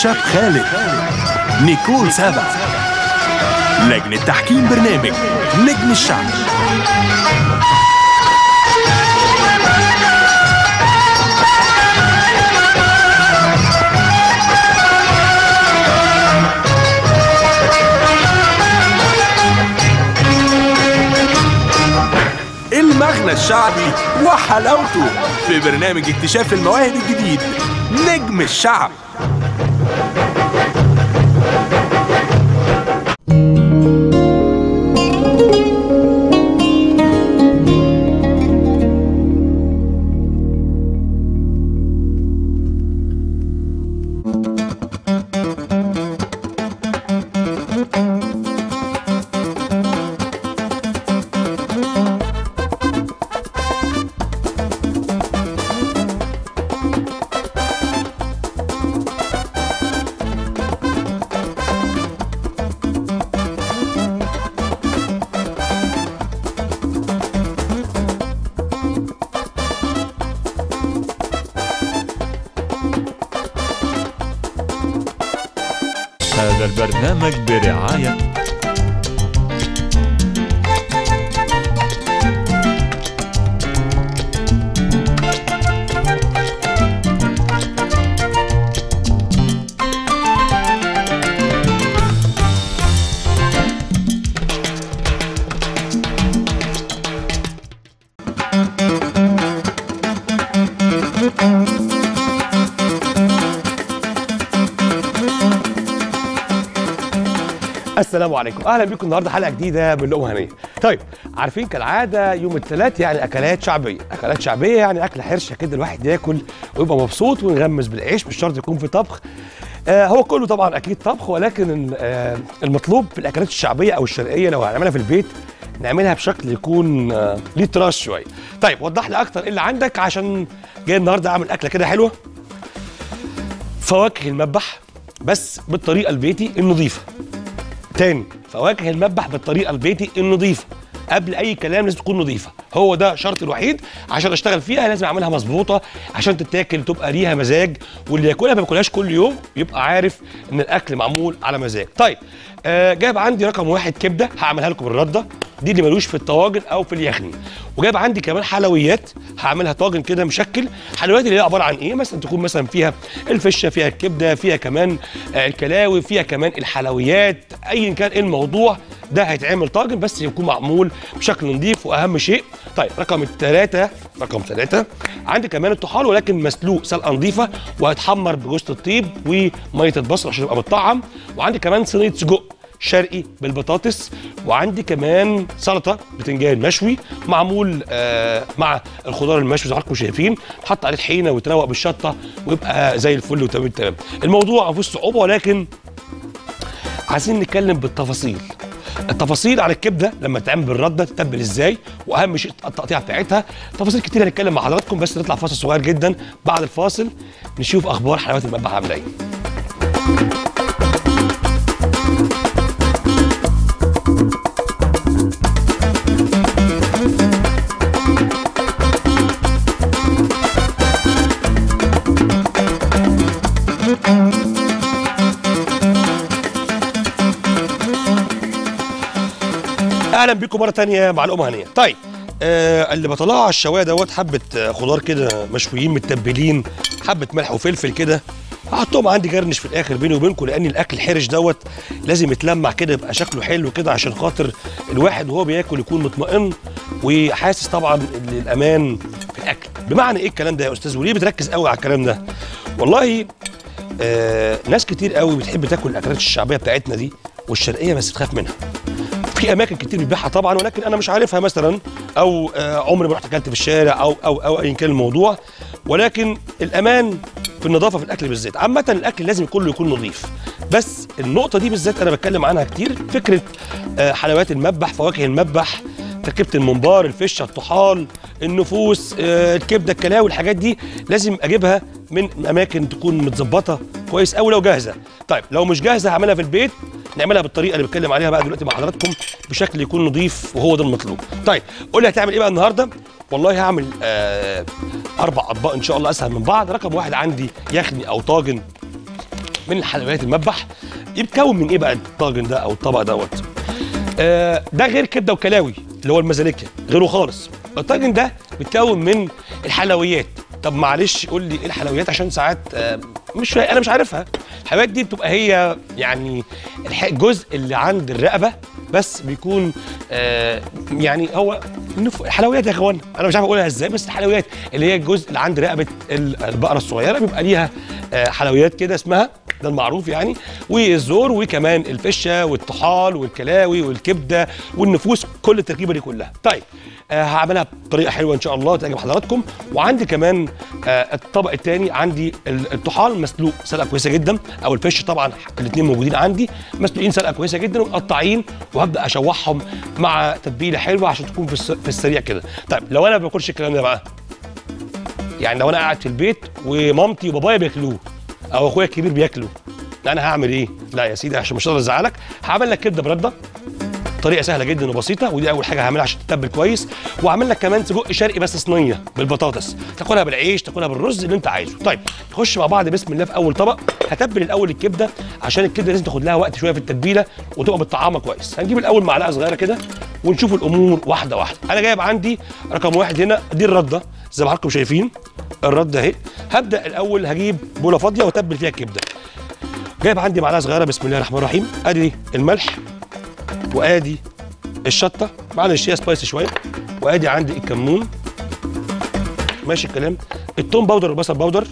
الشاب خالد نيكول سابع لجنة تحكيم برنامج نجم الشعب المغنى الشعبي وحلاوته في برنامج اكتشاف المواهب الجديد نجم الشعب هذا البرنامج برعاية السلام عليكم اهلا بيكم النهارده حلقه جديده من لقمه هنيه طيب عارفين كالعاده يوم الثلاث يعني اكلات شعبيه اكلات شعبيه يعني اكل حرشه كده الواحد ياكل ويبقى مبسوط ويغمس بالعيش مش شرط يكون في طبخ آه هو كله طبعا اكيد طبخ ولكن آه المطلوب في الاكلات الشعبيه او الشرقيه لو هنعملها في البيت نعملها بشكل يكون آه ليه تراث شويه طيب وضح لي اكتر ايه اللي عندك عشان جاي النهارده اعمل اكله كده حلوه فواكه المذبح بس بالطريقه البيتي النظيفه تاني فواكه المذبح بالطريقه البيتي النظيفه قبل اي كلام لازم تكون نظيفه هو ده الشرط الوحيد عشان اشتغل فيها لازم اعملها مظبوطه عشان تتاكل تبقى ليها مزاج واللي ياكلها ما ياكلهاش كل يوم يبقى عارف ان الاكل معمول على مزاج طيب آه جايب عندي رقم واحد كبده هعملها لكم الرده دي اللي ملوش في الطواجن او في اليخني وجايب عندي كمان حلويات هعملها طاجن كده مشكل حلويات اللي هي عباره عن ايه مثلا تكون مثلا فيها الفشه فيها الكبده فيها كمان آه الكلاوي فيها كمان الحلويات ايا كان ايه الموضوع ده هيتعمل طاجن بس يكون معمول بشكل نظيف واهم شيء طيب رقم الثلاثه رقم ثلاثه عندي كمان الطحال ولكن مسلوق سلقه نظيفه وهيتحمر بجوز الطيب وميه البصل عشان يبقى متطعم وعندي كمان صينيه سجق شرقي بالبطاطس وعندي كمان سلطه بتنجان مشوي معمول آه مع الخضار المشوي زي ما حضراتكم شايفين حط عليه طحينه ويتروق بالشطه ويبقى زي الفل وتمام تمام الموضوع ما فيهوش صعوبه ولكن عايزين نتكلم بالتفاصيل التفاصيل على الكبده لما تتعمل بالرده تتبل ازاي واهم شيء التقطيعه بتاعتها تفاصيل كتير هنتكلم مع حضراتكم بس نطلع فاصل صغير جدا بعد الفاصل نشوف اخبار حلويات المذبح عامله ايه اهلا بيكم مره تانية مع الام هنيه طيب آه اللي بطلعه على الشوايه دوت حبه آه خضار كده مشويين متبلين حبه ملح وفلفل كده هحطهم عندي جرنش في الاخر بيني وبينكم لان الاكل الحرش دوت لازم يتلمع كده يبقى شكله حلو كده عشان خاطر الواحد وهو بياكل يكون مطمئن وحاسس طبعا الامان في الاكل بمعنى ايه الكلام ده يا استاذ وليه بتركز قوي على الكلام ده والله آه ناس كتير قوي بتحب تاكل الاكلات الشعبيه بتاعتنا دي والشرقيه بس بتخاف منها في اماكن كتير بتبيعها طبعا ولكن انا مش عارفها مثلا او آه عمري ما رحت اكلت في الشارع او او او ايا كان الموضوع ولكن الامان في النظافه في الاكل بالذات عامه الاكل لازم كله يكون نظيف بس النقطه دي بالذات انا بتكلم عنها كتير فكره آه حلويات المذبح فواكه المذبح تركيبه الممبار الفشه الطحال النفوس آه الكبده الكلاوي الحاجات دي لازم اجيبها من اماكن تكون متظبطه كويس قوي لو جاهزه طيب لو مش جاهزه هعملها في البيت نعملها بالطريقه اللي بتكلم عليها بقى دلوقتي مع حضراتكم بشكل يكون نظيف وهو ده المطلوب طيب قول لي هتعمل ايه بقى النهارده والله هعمل آه اربع اطباق ان شاء الله اسهل من بعض رقم واحد عندي يخني او طاجن من الحلويات المذبح يتكون من ايه بقى الطاجن ده او الطبق دوت آه ده غير كبده وكلاوي اللي هو المزاليكا غيره خالص الطاجن ده بيتكون من الحلويات طب معلش قول لي ايه الحلويات عشان ساعات آه مش فا... انا مش عارفها الحلويات دي بتبقى هي يعني الح- الجزء اللي عند الرقبه بس بيكون آه يعني هو نف- حلويات يا اخوان انا مش عارف اقولها ازاي بس الحلويات اللي هي الجزء اللي عند رقبه ال- البقره الصغيره بيبقى ليها آه حلويات كده اسمها ده المعروف يعني والزور وكمان الفشه والطحال والكلاوي والكبده والنفوس كل التركيبه دي كلها طيب آه هعملها بطريقه حلوه ان شاء الله تعجب حضراتكم وعندي كمان آه الطبق الثاني عندي ال- الطحال مسلوق سلقه كويسه جدا او الفش طبعا الاثنين موجودين عندي مسلوقين سلقه كويسه جدا ومقطعين وهبدا اشوحهم مع تتبيله حلوه عشان تكون في, الس- في السريع كده طيب لو انا ما باكلش الكلام ده بقى يعني لو انا قاعد في البيت ومامتي وبابايا بياكلوه او اخويا الكبير بياكله لا انا هعمل ايه لا يا سيدي عشان مش هقدر ازعلك هعمل لك كبده برده طريقه سهله جدا وبسيطه ودي اول حاجه هعملها عشان تتبل كويس واعمل لك كمان سجق شرقي بس صينيه بالبطاطس تاكلها بالعيش تاكلها بالرز اللي انت عايزه طيب نخش مع بعض بسم الله في اول طبق هتبل الاول الكبده عشان الكبده لازم تاخد لها وقت شويه في التتبيله وتبقى متطعمه كويس هنجيب الاول معلقه صغيره كده ونشوف الامور واحده واحده انا جايب عندي رقم واحد هنا دي الرده زي ما حضراتكم شايفين الرده اهي هبدا الاول هجيب بوله فاضيه واتبل فيها الكبده جايب عندي معلقه صغيره بسم الله الرحمن الرحيم ادي الملح وادي الشطه معلش هي سبايسي شويه وادي عندي الكمون ماشي الكلام التوم باودر والبصل باودر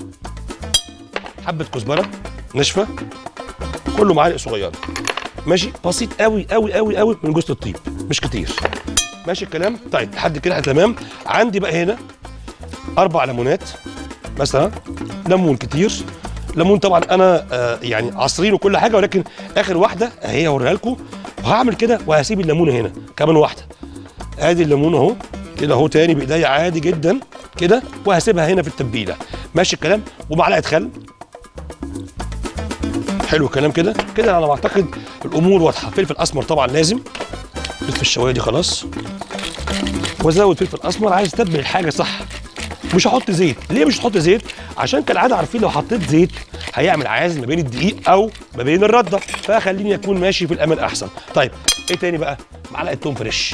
حبه كزبره ناشفه كله معالق صغيره ماشي بسيط قوي قوي قوي قوي من جوز الطيب مش كتير ماشي الكلام طيب لحد كده إحنا تمام عندي بقى هنا اربع ليمونات مثلا ليمون كتير ليمون طبعا انا آه يعني عصرين وكل حاجه ولكن اخر واحده اهي هوريها لكم وهعمل كده وهسيب الليمونه هنا كمان واحده ادي الليمون اهو كده اهو تاني بايديا عادي جدا كده وهسيبها هنا في التتبيله ماشي الكلام ومعلقه خل حلو الكلام كده كده انا بعتقد الامور واضحه فلفل اسمر طبعا لازم فلفل الشوايه دي خلاص وازود فلفل اسمر عايز تتبل الحاجه صح مش هحط زيت ليه مش هحط زيت عشان كالعاده عارفين لو حطيت زيت هيعمل عازل ما بين الدقيق او ما بين الرده فخليني اكون ماشي في الامان احسن طيب ايه تاني بقى معلقه توم فريش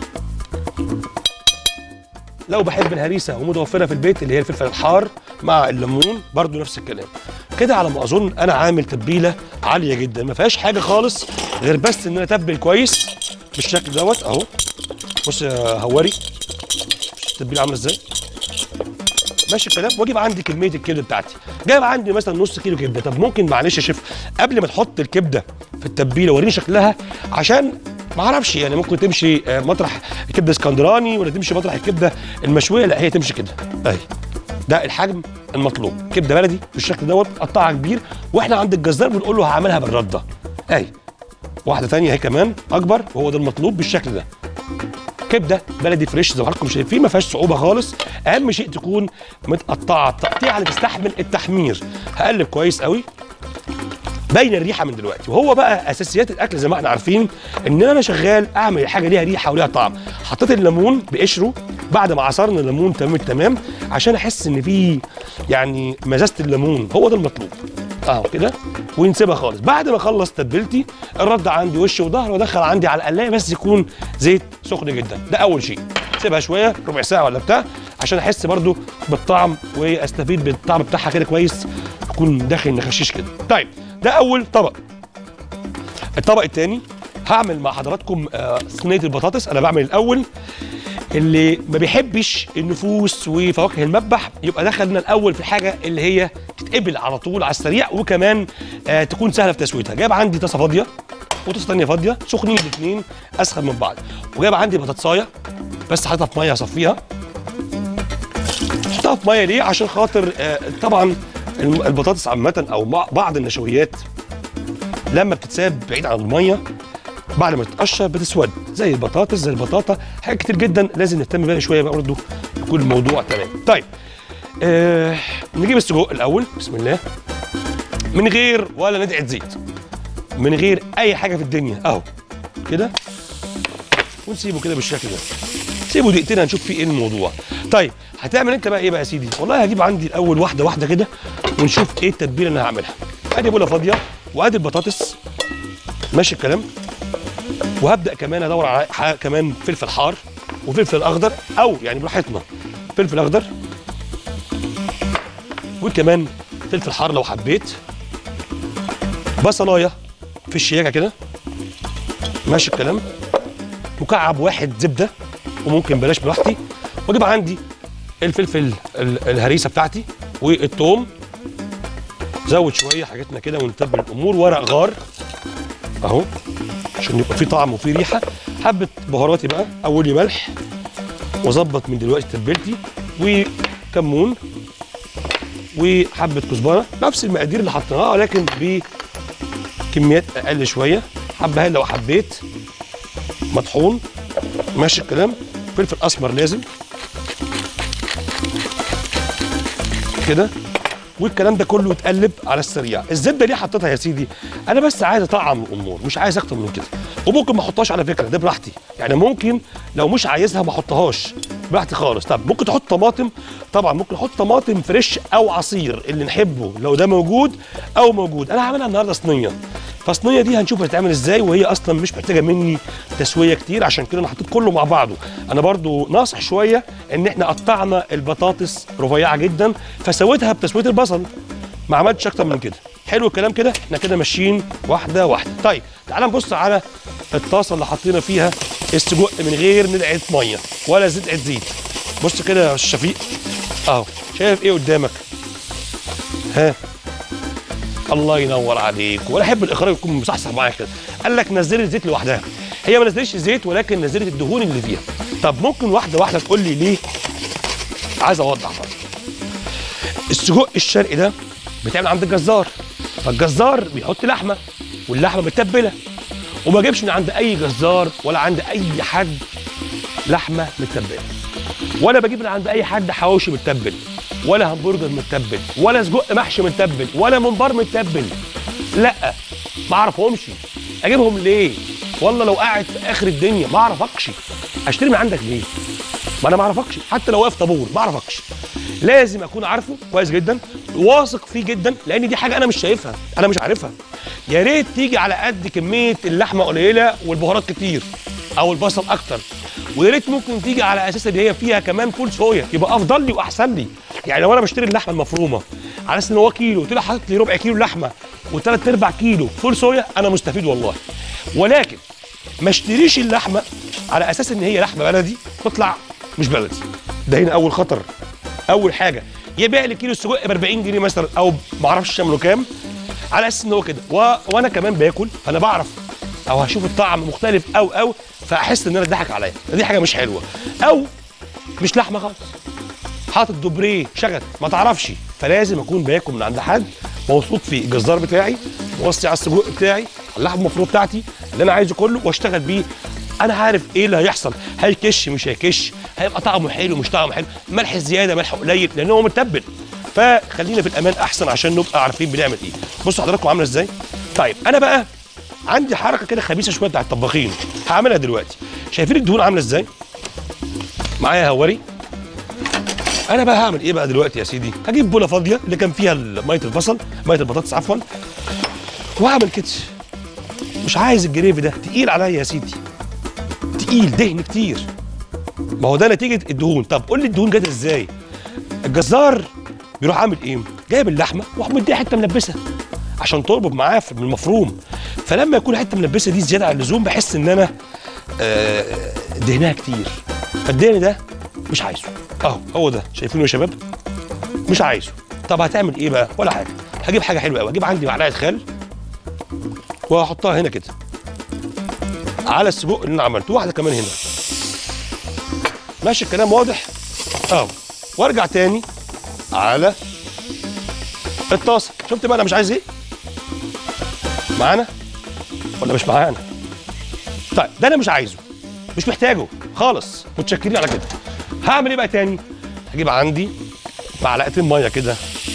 لو بحب الهريسه ومتوفره في البيت اللي هي الفلفل الحار مع الليمون برضو نفس الكلام كده على ما اظن انا عامل تتبيله عاليه جدا ما فيهاش حاجه خالص غير بس ان انا اتبل كويس بالشكل دوت اهو بص يا هواري التتبيله عامله ازاي ماشي الكلام واجيب عندي كميه الكبده بتاعتي جايب عندي مثلا نص كيلو كبده طب ممكن معلش يا شيف قبل ما تحط الكبده في التتبيله وريني شكلها عشان ما اعرفش يعني ممكن تمشي آه، مطرح الكبده اسكندراني ولا تمشي مطرح الكبده المشويه لا هي تمشي كده اهي ده الحجم المطلوب كبده بلدي بالشكل دوت قطعها كبير واحنا عند الجزار بنقول له هعملها بالرده اهي واحده ثانيه اهي كمان اكبر وهو ده المطلوب بالشكل ده كبده بلدي فريش زي ما حضراتكم شايفين ما فيهاش صعوبه خالص اهم شيء تكون متقطعه التقطيع اللي تستحمل التحمير هقلب كويس قوي باين الريحه من دلوقتي وهو بقى اساسيات الاكل زي ما احنا عارفين ان انا شغال اعمل حاجه ليها ريحه وليها طعم حطيت الليمون بقشره بعد ما عصرنا الليمون تمام التمام عشان احس ان في يعني مزازه الليمون هو ده المطلوب اهو كده ونسيبها خالص بعد ما اخلص تتبيلتي الرد عندي وش وظهر وادخل عندي على القلايه بس يكون زيت سخن جدا ده اول شيء سيبها شويه ربع ساعه ولا بتاع عشان احس برضو بالطعم واستفيد بالطعم بتاعها كده كويس يكون داخل نخشيش كده طيب ده اول طبق الطبق الثاني هعمل مع حضراتكم آه، صينيه البطاطس انا بعمل الاول اللي ما بيحبش النفوس وفواكه المذبح يبقى دخلنا الاول في الحاجه اللي هي تتقبل على طول على السريع وكمان آه تكون سهله في تسويتها جايب عندي طاسه فاضيه وطاسه ثانيه فاضيه سخنين الاثنين اسخن من بعض وجايب عندي بطاطسايه بس حاططها في ميه اصفيها احطها في ميه ليه عشان خاطر آه طبعا الم- البطاطس عامه او مع- بعض النشويات لما بتتساب بعيد عن الميه بعد ما تتقشر بتسود زي البطاطس زي البطاطا حاجات كتير جدا لازم نهتم بيها شويه بقى برضه يكون الموضوع تمام طيب آه نجيب السجق الاول بسم الله من غير ولا ندعه زيت من غير اي حاجه في الدنيا اهو كده ونسيبه كده بالشكل ده سيبه دقيقتين هنشوف فيه ايه الموضوع طيب هتعمل انت بقى ايه بقى يا سيدي والله هجيب عندي الاول واحده واحده كده ونشوف ايه التتبيله اللي انا هعملها ادي بوله فاضيه وادي البطاطس ماشي الكلام وهبدا كمان ادور على ح- كمان فلفل حار وفلفل اخضر او يعني براحتنا فلفل اخضر وكمان فلفل حار لو حبيت بصلايه في الشياكه كده ماشي الكلام مكعب واحد زبده وممكن بلاش براحتي واجيب عندي الفلفل ال- الهريسه بتاعتي والثوم زود شويه حاجاتنا كده ونتبل الامور ورق غار اهو عشان يبقى فيه طعم وفيه ريحه حبه بهاراتي بقى اولي ملح واظبط من دلوقتي تتبيلتي وكمون وحبه كزبره نفس المقادير اللي حطيناها ولكن بكميات اقل شويه حبه لو حبيت مطحون ماشي الكلام فلفل اسمر لازم كده والكلام ده كله يتقلب على السريع الزبده ليه حطيتها يا سيدي انا بس عايز اطعم الامور مش عايز اكتر من كده وممكن ما احطهاش على فكره ده براحتي يعني ممكن لو مش عايزها ما احطهاش براحتي خالص طب ممكن تحط طماطم طبعا ممكن احط طماطم فريش او عصير اللي نحبه لو ده موجود او موجود انا هعملها النهارده صينيه فالصينيه دي هنشوف هتتعمل ازاي وهي اصلا مش محتاجه مني تسويه كتير عشان كده انا حطيت كله مع بعضه انا برضو ناصح شويه ان احنا قطعنا البطاطس رفيعه جدا فسويتها بتسويه البصل ما عملتش اكتر من كده حلو الكلام كده احنا كده ماشيين واحده واحده طيب تعال نبص على الطاسه اللي حطينا فيها السجق من غير ندعه ميه ولا زدعه زيت بص كده يا أستاذ شفيق اهو شايف ايه قدامك ها الله ينور عليك ولا احب الاخراج يكون مصحصح معايا كده قال لك نزلي الزيت لوحدها هي ما نزلتش زيت ولكن نزلت الدهون اللي فيها طب ممكن واحده واحده تقول لي ليه عايز اوضح بقى السجق الشرقي ده بيتعمل عند الجزار فالجزار بيحط لحمه واللحمه متبله وما جيبش من عند اي جزار ولا عند اي حد لحمه متبله ولا بجيب من عند اي حد حواوشي متبل ولا همبرجر متبل ولا سجق محشي متبل ولا ممبار متبل لا ما اعرفهمش اجيبهم ليه والله لو قاعد في اخر الدنيا ما اعرفكش اشتري من عندك ليه ما انا ما اعرفكش حتى لو واقف طابور ما اعرفكش لازم اكون عارفه كويس جدا واثق فيه جدا لان دي حاجه انا مش شايفها انا مش عارفها يا ريت تيجي على قد كميه اللحمه قليله والبهارات كتير او البصل اكتر ويا ريت ممكن تيجي على اساس ان هي فيها كمان فول صويا يبقى افضل لي واحسن لي يعني لو انا بشتري اللحمه المفرومه على اساس ان هو كيلو طلع حاطط لي ربع كيلو لحمه وثلاث ارباع كيلو فول صويا انا مستفيد والله ولكن ما اشتريش اللحمه على اساس ان هي لحمه بلدي تطلع مش بلدي ده هنا اول خطر اول حاجه يبيع لي كيلو السجق ب 40 جنيه مثلا او ما اعرفش شامله كام على اساس ان هو كده و... وانا كمان باكل فانا بعرف او هشوف الطعم مختلف او او فاحس ان انا اتضحك عليا دي حاجه مش حلوه او مش لحمه خالص حاطط دوبريه شغل ما تعرفش فلازم اكون باكل من عند حد موثوق فيه الجزار بتاعي موصي على السجق بتاعي على اللحمه المفرومه بتاعتي اللي انا عايزه كله واشتغل بيه انا عارف ايه اللي هيحصل هيكش مش هيكش هيبقى طعمه حلو مش طعمه حلو ملح زياده ملح قليل لان هو متبل فخلينا في الامان احسن عشان نبقى عارفين بنعمل ايه بصوا حضراتكم عامله ازاي طيب انا بقى عندي حركه كده خبيثه شويه بتاع الطباخين هعملها دلوقتي شايفين الدهون عامله ازاي معايا هوري انا بقى هعمل ايه بقى دلوقتي يا سيدي هجيب بوله فاضيه اللي كان فيها ميه البصل ميه البطاطس عفوا وهعمل كده مش عايز الجريفي ده تقيل عليا يا سيدي تقيل دهن كتير ما هو ده نتيجه الدهون طب قول لي الدهون جت ازاي الجزار بيروح عامل ايه جايب اللحمه وراح مديها حته ملبسه عشان تربط معاه في- من المفروم فلما يكون حته ملبسه دي زياده عن اللزوم بحس ان انا آه، دهنها كتير فالدهن ده مش عايزه اهو هو ده شايفينه يا شباب مش عايزه طب هتعمل ايه بقى ولا حاجه هجيب حاجه حلوه قوي هجيب عندي معلقه خل وهحطها هنا كده على السجق اللي انا عملته واحده كمان هنا ماشي الكلام واضح اهو وارجع تاني على الطاسه شفت بقى انا مش عايز ايه معانا ولا مش معانا طيب ده انا مش عايزه مش محتاجه خالص متشكرين على كده هعمل ايه بقى تاني هجيب عندي معلقتين ميه كده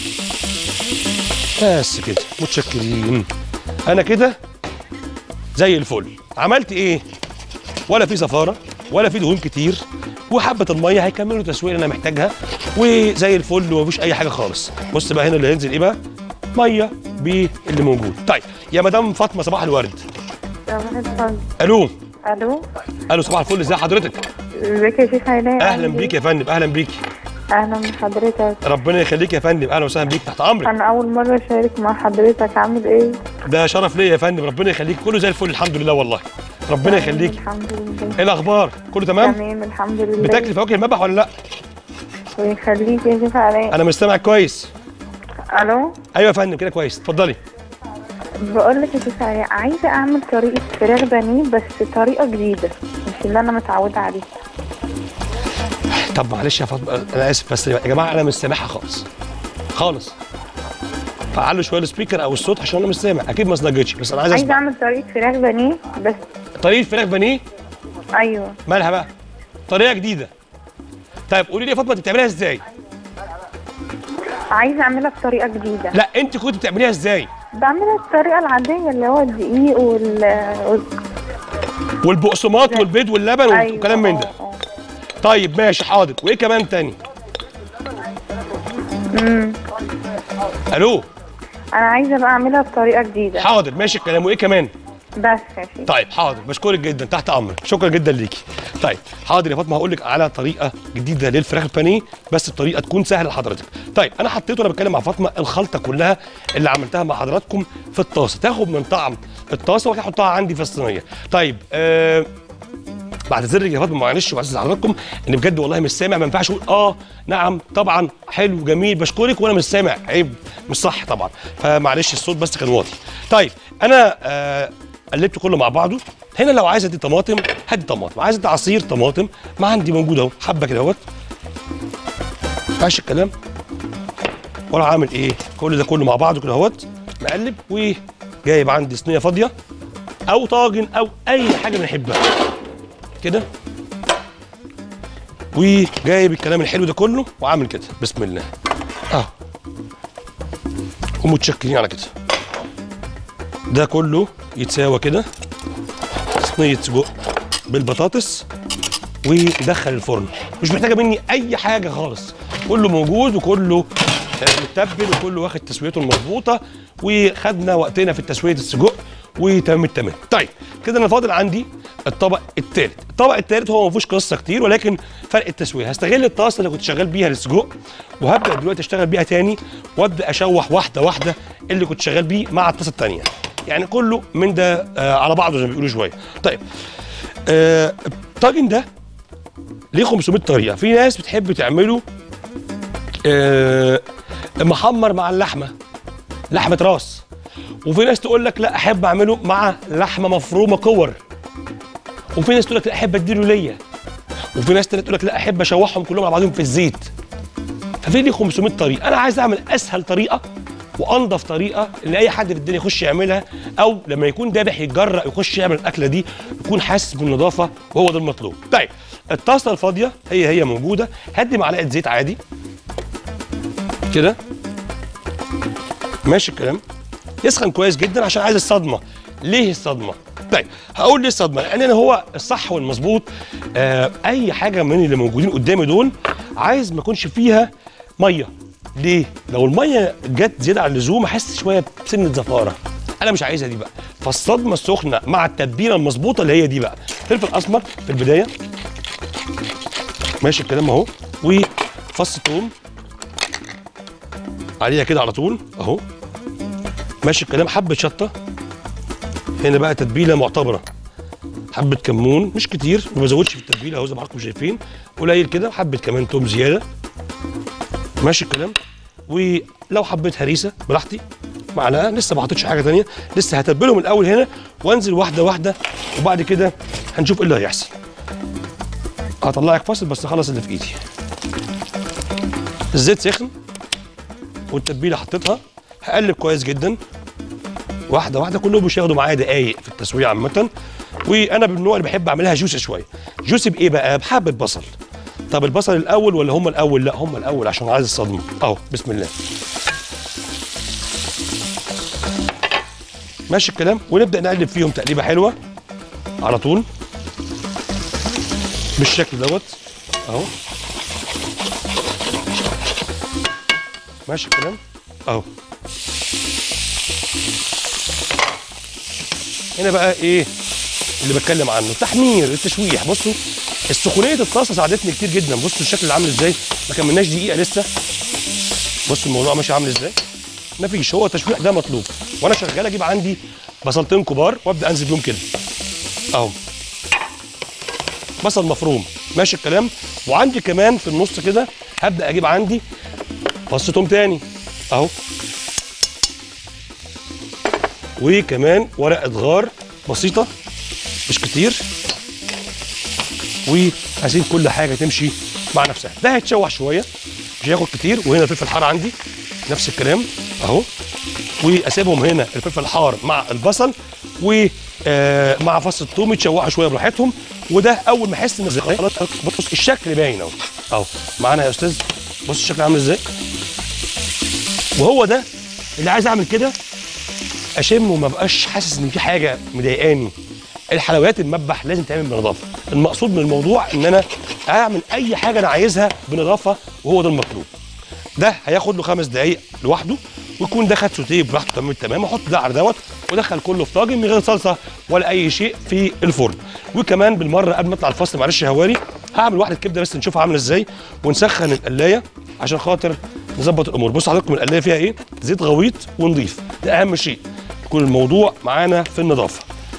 بس كده متشكرين انا كده زي الفل عملت ايه ولا في زفاره ولا في دهون كتير وحبه الميه هيكملوا التسويه اللي انا محتاجها وزي الفل ومفيش اي حاجه خالص بص بقى هنا اللي هينزل ايه بقى ميه باللي موجود طيب يا مدام فاطمه صباح الورد صباح الفل الو الو الو صباح الفل ازي حضرتك ازيك يا شيخ علاء اهلا عامل بيك إيه؟ يا فندم اهلا بيك اهلا بحضرتك ربنا يخليك يا فندم اهلا وسهلا بيك تحت امرك انا اول مره اشارك مع حضرتك عامل ايه ده شرف ليا يا فندم ربنا يخليك كله زي الفل الحمد لله والله ربنا يخليك الحمد لله ايه الاخبار كله تمام تمام الحمد لله بتاكلي فواكه المذبح ولا لا ويخليك يا شيخ علاء انا مش سامعك كويس الو ايوه يا فندم كده كويس اتفضلي بقول لك يا شيخ علاء عايزه اعمل طريقه فراخ بانيه بس طريقه جديده مش اللي انا متعوده عليها طب معلش يا فاطمه انا اسف بس يا جماعه انا مش سامعها خالص خالص فعلوا شويه السبيكر او الصوت عشان انا مش سامع اكيد ما اصدقتش بس انا عايز عايزه اسمع اعمل طريقه فراخ بانيه بس طريقه فراخ بانيه ايوه مالها بقى طريقه جديده طيب قولي لي يا فاطمه انت بتعمليها ازاي عايزه اعملها بطريقه جديده لا انت كنت بتعمليها ازاي بعملها الطريقه العاديه اللي هو الدقيق وال وال- والبقسماط والبيض واللبن أيوة، والكلام من ده آه، آه. طيب ماشي حاضر وايه كمان تاني الو انا عايزه بقى اعملها بطريقه جديده حاضر ماشي الكلام وايه كمان بس يا شيخ طيب حاضر بشكرك جدا تحت امرك شكرا جدا ليكي طيب حاضر يا فاطمه هقول لك على طريقه جديده للفراخ البانيه بس الطريقه تكون سهله لحضرتك طيب انا حطيت وانا بتكلم مع فاطمه الخلطه كلها اللي عملتها مع حضراتكم في الطاسه تاخد من طعم الطاسه وبعد كده احطها عندي في الصينيه طيب آه بعتذر يا فاطمه معلش وبعتذر لحضراتكم ان بجد والله مش سامع ما ينفعش اقول اه نعم طبعا حلو جميل بشكرك وانا مش سامع عيب مش صح طبعا فمعلش الصوت بس كان واطي طيب انا آه قلبت كله مع بعضه هنا لو عايز ادي طماطم هدي طماطم عايز ادي عصير طماطم ما عندي موجود اهو حبه كده اهوت ماشي الكلام وانا عامل ايه كل ده كله مع بعضه كده اهوت مقلب وجايب عندي صينيه فاضيه او طاجن او اي حاجه بنحبها كده وجايب الكلام الحلو ده كله وعامل كده بسم الله اه ومتشكرين على كده ده كله يتساوى كده صينيه سجق بالبطاطس وندخل الفرن مش محتاجه مني اي حاجه خالص كله موجود وكله آه، متبل وكله واخد تسويته المظبوطه وخدنا وقتنا في تسويه السجق وتمام التمام طيب كده انا فاضل عندي الطبق الثالث الطبق الثالث هو ما فيهوش قصه كتير ولكن فرق التسويه هستغل الطاسه اللي كنت شغال بيها للسجق وهبدا دلوقتي اشتغل بيها تاني وابدا اشوح واحده واحده اللي كنت شغال بيه مع الطاسه الثانيه يعني كله من ده آه على بعضه زي ما بيقولوا شويه طيب آه الطاجن ده ليه 500 طريقه في ناس بتحب تعمله آه محمر مع اللحمه لحمه راس وفي ناس تقول لك لا احب اعمله مع لحمه مفرومه كور وفي ناس تقول لك لا احب اديله ليا وفي ناس تانية تقول لك لا احب اشوحهم كلهم على بعضهم في الزيت ففي لي 500 طريقه انا عايز اعمل اسهل طريقه وانضف طريقه اللي اي حد في الدنيا يخش يعملها او لما يكون ذابح يتجرأ يخش يعمل الاكله دي يكون حاسس بالنظافه وهو ده المطلوب طيب الطاسه الفاضيه هي هي موجوده هدي معلقه زيت عادي كده ماشي الكلام يسخن كويس جدا عشان عايز الصدمه ليه الصدمه طيب هقول ليه الصدمه لان أنا هو الصح والمظبوط آه اي حاجه من اللي موجودين قدامي دول عايز ما يكونش فيها ميه ليه لو الميه جت زياده عن اللزوم احس شويه بسنه زفاره انا مش عايزها دي بقى فالصدمه السخنه مع التتبيله المظبوطه اللي هي دي بقى فلفل اسمر في البدايه ماشي الكلام اهو وفص ثوم عليها كده على طول اهو ماشي الكلام حبه شطه هنا بقى تتبيله معتبره حبه كمون مش كتير ما بزودش في التتبيله اهو زي ما حضراتكم شايفين قليل كده حبه كمان توم زياده ماشي الكلام ولو حبيت هريسه براحتي معلقه لسه ما حطيتش حاجه تانية لسه هتبلهم الاول هنا وانزل واحده واحده وبعد كده هنشوف ايه اللي هيحصل هطلعك فاصل بس اخلص اللي في ايدي الزيت سخن والتتبيله حطيتها هقلب كويس جدا واحده واحده كلهم مش هياخدوا معايا دقايق في التسويه عامه وانا من النوع اللي بحب اعملها جوسي شويه جوسي بايه بقى بحبه بصل طب البصل الاول ولا هم الاول لا هم الاول عشان عايز الصدمه اهو بسم الله ماشي الكلام ونبدا نقلب فيهم تقليبه حلوه على طول بالشكل دوت اهو ماشي الكلام اهو هنا بقى ايه اللي بتكلم عنه تحمير التشويح بصوا السخونيه الطاسه ساعدتني كتير جدا بصوا الشكل اللي عامل ازاي ما كملناش دقيقه لسه بصوا الموضوع ماشي عامل ازاي مفيش هو التشويح ده مطلوب وانا شغال اجيب عندي بصلتين كبار وابدا انزل بيهم كده اهو بصل مفروم ماشي الكلام وعندي كمان في النص كده هبدا اجيب عندي فص توم تاني اهو وكمان ورقه غار بسيطه مش كتير وهسيب كل حاجه تمشي مع نفسها ده هيتشوح شويه مش هياخد كتير وهنا الفلفل الحار عندي نفس الكلام اهو واسيبهم هنا الفلفل الحار مع البصل ومع فص الثوم يتشوحوا شويه براحتهم وده اول ما احس ان خلاص بص الشكل باين اهو اهو معانا يا استاذ بص الشكل عامل ازاي وهو ده اللي عايز اعمل كده اشم وما بقاش حاسس ان في حاجه مضايقاني الحلويات المذبح لازم تعمل بنظافه المقصود من الموضوع ان انا اعمل اي حاجه انا عايزها بنظافه وهو ده المطلوب ده هياخد له خمس دقايق لوحده ويكون ده خد سوتيه براحته تمام تمام احط ده على دوت ودخل كله في طاجن من غير صلصه ولا اي شيء في الفرن وكمان بالمره قبل ما اطلع الفصل معلش يا هواري هعمل واحده كبده بس نشوفها عامله ازاي ونسخن القلايه عشان خاطر نظبط الامور بصوا حضراتكم القلايه فيها ايه زيت غويط ونضيف ده اهم شيء يكون الموضوع معانا في النظافه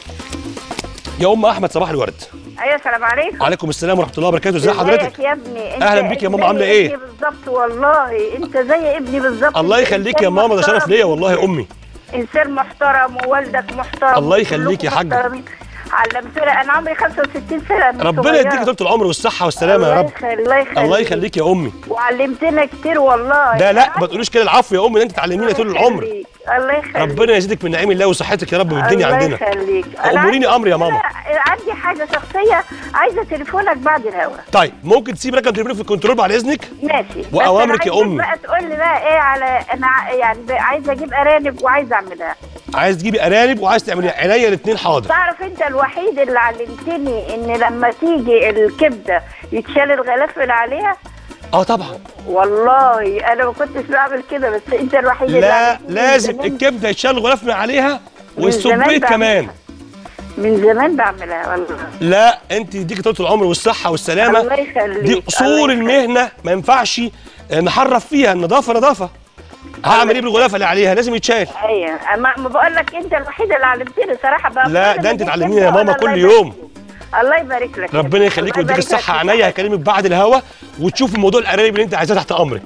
يا ام احمد صباح الورد ايوه السلام عليكم وعليكم السلام ورحمه الله وبركاته ازي حضرتك ازيك يا ابني انت أهلا بيك يا ماما، زي عاملة إيه؟ ابني بالظبط والله انت زي ابني بالظبط الله انت يخليك يا إنسان ماما ده شرف محترم. ليا والله يا امي انسان محترم ووالدك محترم الله يخليك يا وكلكم حاجة. محترمين. علمتونا انا عمري 65 سنه مش ربنا صغيرة. يديك طول العمر والصحه والسلامه يا الله رب يخليك- الله يخليك الله يخليك يا امي وعلمتنا كتير والله ده لا ما تقوليش كده العفو يا امي ده انت تعلمينا طول العمر يخليك. الله يخليك ربنا يزيدك من نعيم الله وصحتك يا رب والدنيا الله عندنا يخليك أنا أموريني عندي أمر يا ماما. مشكلة- عندي حاجه شخصيه عايزه تليفونك بعد الهوا طيب ممكن تسيب رقم تليفونك في الكنترول بعد اذنك ماشي بس وأوامرك أنا يا عايزك أمي. بقى تقول لي بقى ايه على انا ع- يعني بقى عايزه اجيب ارانب وعايزه اعملها عايز تجيبي ارانب وعايز تعملي عينيا الاثنين حاضر تعرف انت الوحيد اللي علمتني ان لما تيجي الكبده يتشال الغلاف اللي عليها اه طبعا والله انا ما كنتش بعمل كده بس انت الوحيد اللي لا علمتني من لازم زمان- الكبده يتشال الغلاف من عليها من والسبيت زمان كمان من زمان بعملها والله لا انت يديكي طول العمر والصحه والسلامه الله يخليك دي اصول الله يخليك. المهنه ما ينفعش آه، نحرف فيها النظافه نظافه هعمل ايه بالغلاف اللي عليها لازم يتشال ايوه اما ما بقول لك انت الوحيد اللي علمتني صراحه بقى لا كل ده ما انت جيت تعلميني يا أبدأ ماما أقول كل الله يوم. يبارك لك. الله يبارك لك ربنا يخليك ويديك الصحه عينيا هكلمك بعد الهوا وتشوفي موضوع الارانب اللي انت عايزاه تحت امرك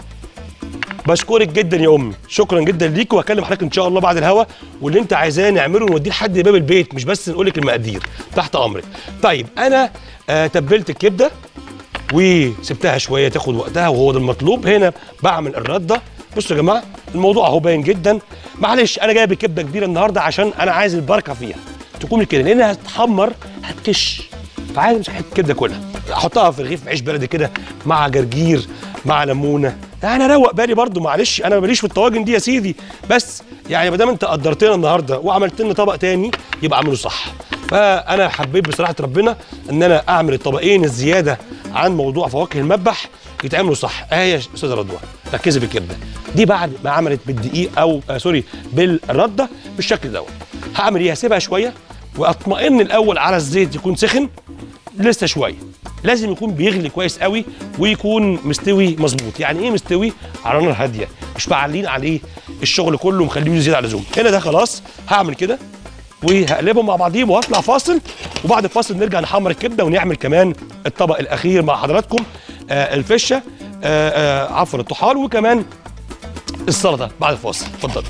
بشكرك جدا يا امي شكرا جدا ليك وهكلم حضرتك ان شاء الله بعد الهوا واللي انت عايزاه نعمله ونوديه لحد باب البيت مش بس نقول لك المقادير تحت امرك طيب انا آه تبلت الكبده وسبتها شويه تاخد وقتها وهو ده المطلوب هنا بعمل الرده بصوا يا جماعه الموضوع اهو باين جدا معلش انا جايب كبده كبيره النهارده عشان انا عايز البركه فيها تكون كده لانها هتتحمر هتكش فعايز امسك حته كبده كلها احطها في رغيف عيش بلدي كده مع جرجير مع ليمونه انا اروق بالي برضو معلش انا ماليش في الطواجن دي يا سيدي بس يعني ما دام انت قدرتنا النهارده وعملت لنا طبق تاني يبقى اعمله صح فانا حبيت بصراحه ربنا ان انا اعمل الطبقين الزياده عن موضوع فواكه المذبح يتعملوا صح اه يا استاذه رضوى ركزي في الكبده دي بعد ما عملت بالدقيق او آه سوري بالرده بالشكل دوت هعمل ايه هسيبها شويه واطمئن الاول على الزيت يكون سخن لسه شويه لازم يكون بيغلي كويس قوي ويكون مستوي مظبوط يعني ايه مستوي على نار هاديه مش معلين عليه الشغل كله مخليه زياده على اللزوم هنا ده خلاص هعمل كده وهقلبهم مع بعضيهم وهطلع فاصل وبعد الفاصل نرجع نحمر الكبده ونعمل كمان الطبق الاخير مع حضراتكم آه الفشه آه آه عفوا الطحال وكمان السلطه بعد الفاصل اتفضل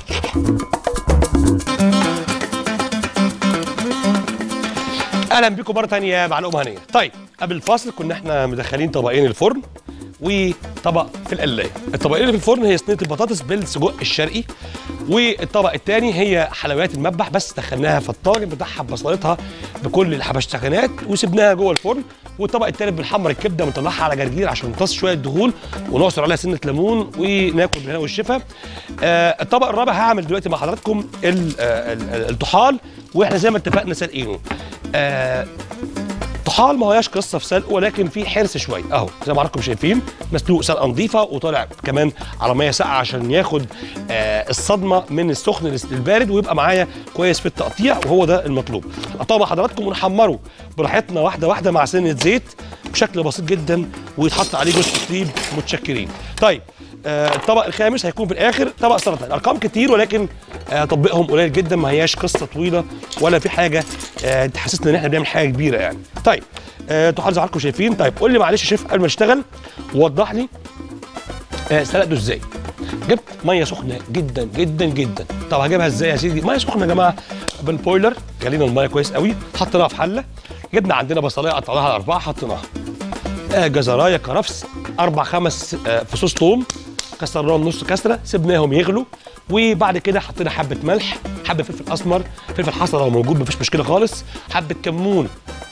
اهلا بكم مره ثانيه مع لقمه هنيه طيب قبل الفاصل كنا احنا مدخلين طبقين الفرن وطبق في القلايه الطبقين اللي في الفرن هي صينيه البطاطس بالسجق الشرقي والطبق الثاني هي حلويات المذبح بس دخلناها في الطاجن بتاعها ببصلتها بكل الحبشتكنات وسبناها جوه الفرن والطبق الثالث بنحمر الكبده ونطلعها على جرجير عشان نمتص شويه دهون ونعصر عليها سنه ليمون وناكل بالهنا والشفا آه الطبق الرابع هعمل دلوقتي مع حضراتكم ال- آه، ال- ال- الطحال واحنا زي ما اتفقنا سالقينه آه الطحال ما هياش قصه في سلقه ولكن في حرص شويه اهو زي ما حضراتكم شايفين مسلوق سلقه نظيفه وطالع كمان على ميه ساقعه عشان ياخد آه الصدمه من السخن للس- للبارد ويبقى معايا كويس في التقطيع وهو ده المطلوب نقطعه مع حضراتكم ونحمره براحتنا واحده واحده مع سنه زيت بشكل بسيط جدا ويتحط عليه جوز الطيب متشكرين طيب آه الطبق الخامس هيكون في الاخر طبق سلطه الارقام كتير ولكن آه تطبيقهم قليل جدا ما هياش قصه طويله ولا في حاجه آه تحسسنا ان احنا بنعمل حاجه كبيره يعني طيب آه طحال زي ما حضراتكم شايفين طيب قول لي معلش يا شيف قبل ما نشتغل وضح لي آه سلقته ازاي جبت ميه سخنه جدا جدا جدا طب هجيبها ازاي يا سيدي ميه سخنه يا جماعه بالبويلر غلينا الميه كويس قوي حطيناها في حله جبنا عندنا بصلايه قطعناها على اربعه حطيناها آه جزرايه كرفس اربع خمس آه فصوص توم كسرناهم نص كسره سيبناهم يغلوا وبعد كده حطينا حبه ملح حبه فلفل اسمر فلفل حصى لو موجود مفيش مشكله خالص حبه كمون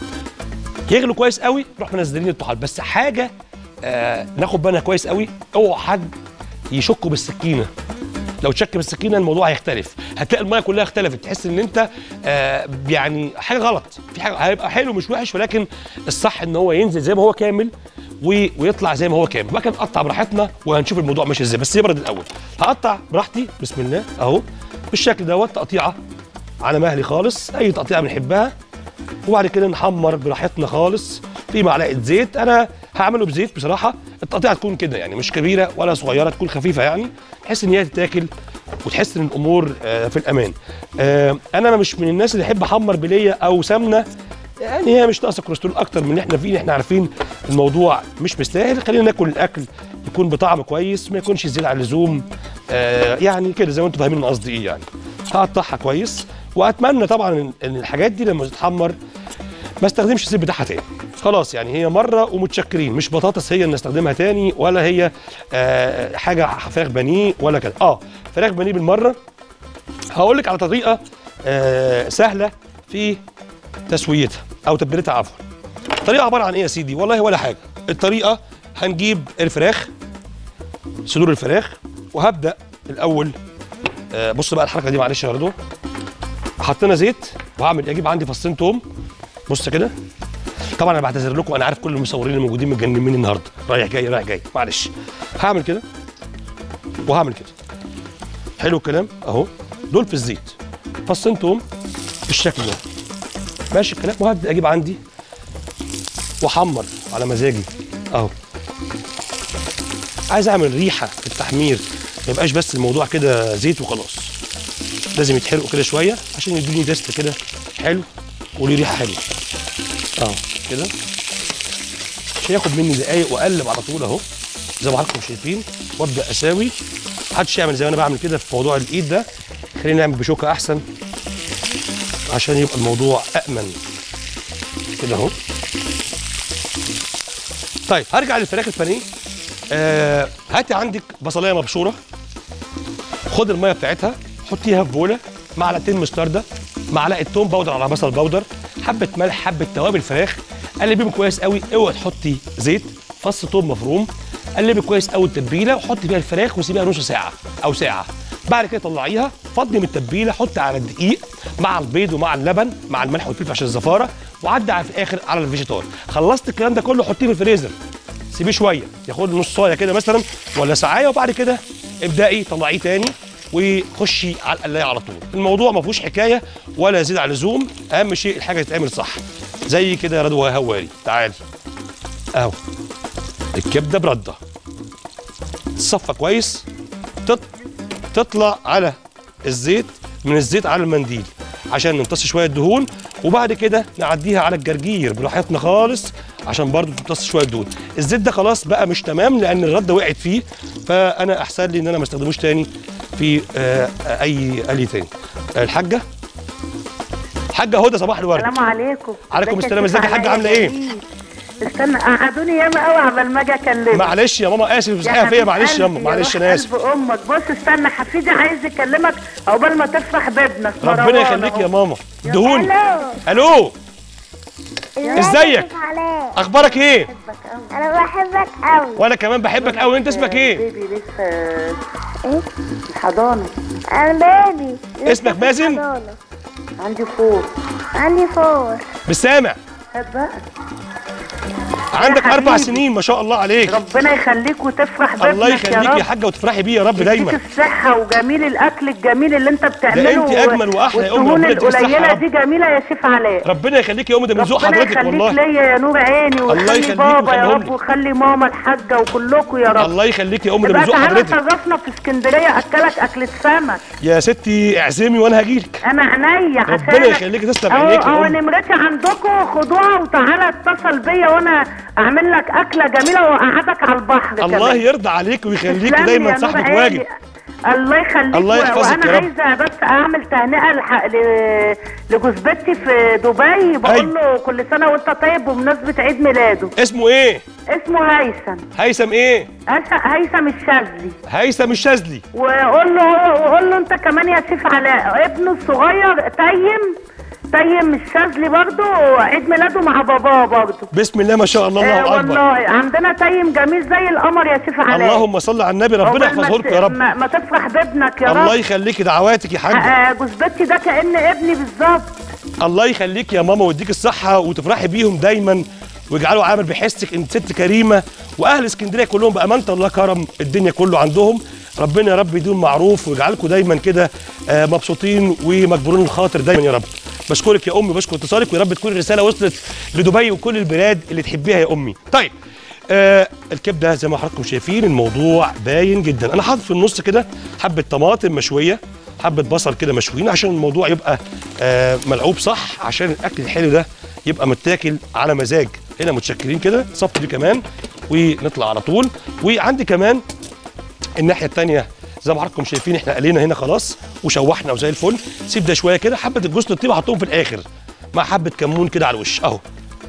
يغلوا كويس قوي نروح منزلين الطحال بس حاجه آه ناخد بالنا كويس قوي اوعوا حد يشكوا بالسكينه لو تشك بالسكينه الموضوع هيختلف هتلاقي الميه كلها اختلفت تحس ان انت آه يعني حاجه غلط في حاجه هيبقى حلو مش وحش ولكن الصح ان هو ينزل زي ما هو كامل و... ويطلع زي ما هو كامل وبعد كده نقطع براحتنا وهنشوف الموضوع ماشي ازاي بس يبرد الاول هقطع براحتي بسم الله اهو بالشكل دوت تقطيعه على مهلي خالص اي تقطيعه بنحبها وبعد كده نحمر براحتنا خالص في معلقه زيت انا هعمله بزيت بصراحه التقطيعه تكون كده يعني مش كبيره ولا صغيره تكون خفيفه يعني بحيث ان هي تتاكل وتحس ان الامور آه، في الامان آه، انا مش من الناس اللي احب احمر بليه او سمنه يعني هي مش ناقصه كوليسترول اكتر من اللي احنا فيه احنا عارفين الموضوع مش مستاهل خلينا ناكل الاكل يكون بطعم كويس ما يكونش زياده عن اللزوم آه يعني كده زي ما انتم فاهمين قصدي ايه يعني هقطعها كويس واتمنى طبعا إن- ان الحاجات دي لما تتحمر ما استخدمش الزيت بتاعها تاني خلاص يعني هي مره ومتشكرين مش بطاطس هي اللي نستخدمها تاني ولا هي آه حاجه فراخ بانيه ولا كده اه فراخ بانيه بالمره هقول لك على طريقه آه سهله في تسويتها او تبريتها عفوا الطريقه عباره عن ايه يا سيدي والله ولا حاجه الطريقه هنجيب الفراخ صدور الفراخ وهبدا الاول آه بص بقى الحركه دي معلش يا رضوى حطينا زيت وهعمل اجيب عندي فصين توم بص كده طبعا انا بعتذر لكم انا عارف كل المصورين الموجودين متجننين مني النهارده رايح جاي رايح جاي معلش هعمل كده وهعمل كده حلو الكلام اهو دول في الزيت فصين توم بالشكل ده ماشي الكلام وهبدا اجيب عندي واحمر على مزاجي اهو عايز اعمل ريحه في التحمير ما يبقاش بس الموضوع كده زيت وخلاص لازم يتحرقوا كده شويه عشان يدوني تيست كده حلو وليه ريحه حلوه اهو كده مش هياخد مني دقايق واقلب على طول اهو زي ما حضراتكم شايفين وابدا اساوي محدش يعمل زي ما انا بعمل كده في موضوع الايد ده خلينا نعمل بشوكه احسن عشان يبقى الموضوع امن كده اهو طيب هرجع للفراخ البانيه آه هاتي عندك بصلايه مبشوره خد الميه بتاعتها حطيها في بوله معلقتين مستردة معلقه توم باودر على بصل باودر حبه ملح حبه توابل فراخ قلبيهم كويس قوي اوعي تحطي زيت فص توم مفروم قلبي كويس قوي التتبيله وحطي فيها الفراخ وسيبيها نص ساعه او ساعه بعد كده طلعيها فضي من التتبيله حطي على الدقيق مع البيض ومع اللبن مع الملح والفلفل عشان الزفاره وعدي على في الاخر على الفيجيتار خلصت الكلام ده كله حطيه في الفريزر سيبيه شويه ياخد له نص صايه كده مثلا ولا ساعه وبعد كده ابدأي طلعيه تاني وخشي على القلايه على طول الموضوع ما فيهوش حكايه ولا زيد عن اللزوم اهم شيء الحاجه تتعمل صح زي كده يا رضوى هواري تعالي اهو الكبده برده تصفى كويس تط... تطلع على الزيت من الزيت على المنديل عشان نمتص شويه دهون وبعد كده نعديها على الجرجير براحتنا خالص عشان برضو تمتص شويه دهون الزيت ده خلاص بقى مش تمام لان الرده وقعت فيه فانا احسن لي ان انا ما استخدموش تاني في آه اي قلي تاني آه، الحاجه الحاجه هدى صباح الورد السلام عليكم عليكم ازيك السلام، شيخ ازيك يا حاجة، علاء عاملة ايه؟ جميل. استنى قعدوني ياما قوي عبال ما اجي اكلمك معلش يا ماما اسف يا مسحها فيا حبيب معلش يا قلبي، ماما معلش روح انا اسف قلب امك بص استنى حفيدي عايز يكلمك عقبال ما تفرح بابنك ربنا مروان يخليك يا أهو. ماما دهون الو الو ازيك علاء اخبارك ايه انا بحبك قوي وانا كمان بحبك قوي انت اسمك ايه بيبي لسه ايه الحضانه انا بيبي لسه اسمك في مازن؟ الحضانة. عندي فوق عندي فور بالسامع هات بقى عندك حبيبي. اربع سنين ما شاء الله عليك ربنا يخليك وتفرح بابنك الله يخليك رب. يا حاجه وتفرحي بيه يا رب دايما يديك الصحة وجميل الأكل الجميل اللي أنت بتعمله أنت أجمل وأحلى يا أمي، والدهون ربنا يديك الصحة يا القليلة رب. دي جميلة يا شيف علاء ربنا يخليك يا امي ده من ذوق ربنا حضرتك يخليك والله ليا يا نور عيني الله ويخلي يخليك بابا يا ويخليهم رب لي. ويخلي ماما الحاجة وكلكم يا رب الله يخليك يا امي ده من يبقى ذوق تعالى حضرتك شرفنا في اسكندرية أكلك أكلة سمك يا ستي اعزمي وانا هجيلك أنا عينيا ربنا عشانك. يخليك تسلم أهو عينيك يا أهو أم. نمرتي عندكم خدوها وتعالى اتصل بيا وأنا أعمل لك أكلة جميلة وأقعدك على البحر الله كمان. يرضى عليك ويخليك تسلم دايما يا نور صاحبة عيني. واجب الله يخليك الله و- يحفظك وانا يا رب. عايزه بس اعمل تهنئه لح... ل... لجوز بنتي في دبي بقول له كل سنه وانت طيب بمناسبه عيد ميلاده اسمه ايه اسمه هيثم هيثم ايه أس- هيثم الشاذلي هيثم الشاذلي وقول له وقول له انت كمان يا شيف علاء ابنه الصغير تيم تيم الشاذلي برضه عيد ميلاده مع باباه برضه بسم الله ما شاء الله آه الله اكبر والله عندنا تيم جميل زي القمر يا شيف علاء اللهم صل على النبي ربنا عقبال ما يحفظه لكم ت- يا رب ما, ما تفرح بابنك يا الله رب يخليكي دعواتك يا حاجه آه، جوز بنتي ده كأن ابني بالظبط الله يخليك يا ماما ويديك الصحة وتفرحي بيهم دايما ويجعلوا عامل بيحسك انت ست كريمة واهل اسكندرية كلهم بأمانة الله كرم الدنيا كله عندهم ربنا يا رب يديهم معروف ويجعلكم دايما كده آه، مبسوطين ومجبورين الخاطر دايما يا رب بشكرك يا امي بشكر اتصالك ويا رب تكون الرسالة وصلت لدبي وكل البلاد اللي تحبيها يا امي طيب آه الكبده زي ما حضراتكم شايفين الموضوع باين جدا انا حاطط في النص كده حبه طماطم مشويه حبه بصل كده مشويين عشان الموضوع يبقى آه ملعوب صح عشان الاكل الحلو ده يبقى متاكل على مزاج هنا متشكلين كده صف دي كمان ونطلع على طول وعندي كمان الناحيه الثانيه زي ما حضراتكم شايفين احنا قلينا هنا خلاص وشوحنا وزي الفل سيب ده شويه كده حبه الجوز الطيب هحطهم في الاخر مع حبه كمون كده على الوش اهو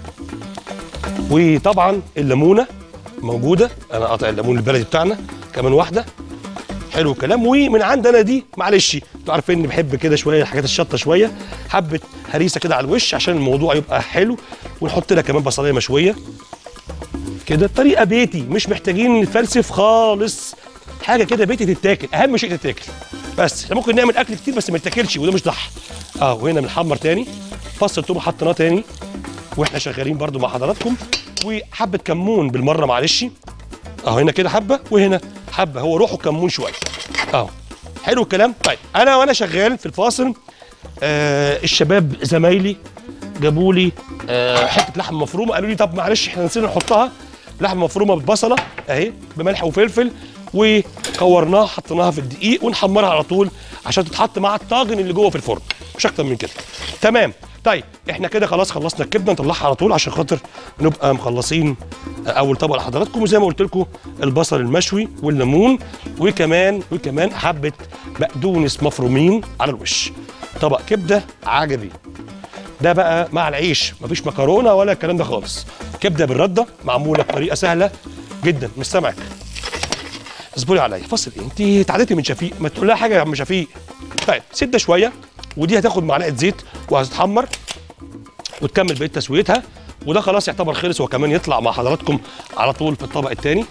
وطبعا الليمونه موجوده انا قاطع الليمون البلدي بتاعنا كمان واحده حلو الكلام ومن عندنا دي معلش انتوا عارفين اني بحب كده شويه الحاجات الشطه شويه حبه هريسه كده على الوش عشان الموضوع يبقى حلو ونحط لها كمان بصلايه مشويه كده طريقه بيتي مش محتاجين نتفلسف خالص حاجه كده بيتي تتاكل اهم شيء تتاكل بس احنا ممكن نعمل اكل كتير بس ما يتاكلش وده مش صح اه وهنا بنحمر تاني فص التوم حطيناه تاني واحنا شغالين برضو مع حضراتكم وحبه كمون بالمره معلش اهو هنا كده حبه وهنا حبه هو روحه كمون شويه اهو حلو الكلام طيب انا وانا شغال في الفاصل آه الشباب زمايلي جابوا لي آه حته لحم مفرومه قالوا لي طب معلش احنا نسينا نحطها لحمه مفرومه بالبصله اهي بملح وفلفل وكورناها حطيناها في الدقيق ونحمرها على طول عشان تتحط مع الطاجن اللي جوه في الفرن مش اكتر من كده تمام طيب احنا كده خلاص خلصنا الكبده نطلعها على طول عشان خاطر نبقى مخلصين اول طبق لحضراتكم وزي ما قلت لكم البصل المشوي والليمون وكمان وكمان حبه بقدونس مفرومين على الوش طبق كبده عجبي ده بقى مع العيش مفيش مكرونه ولا الكلام ده خالص كبده بالرده معموله بطريقه سهله جدا مش سامعك اصبري عليا فاصل ايه انت تعديتي من شفيق ما تقول لها حاجه يا عم شفيق طيب سيب ده شويه ودي هتاخد معلقه زيت وهتتحمر وتكمل بقيه تسويتها وده خلاص يعتبر خلص وكمان يطلع مع حضراتكم على طول في الطبق الثاني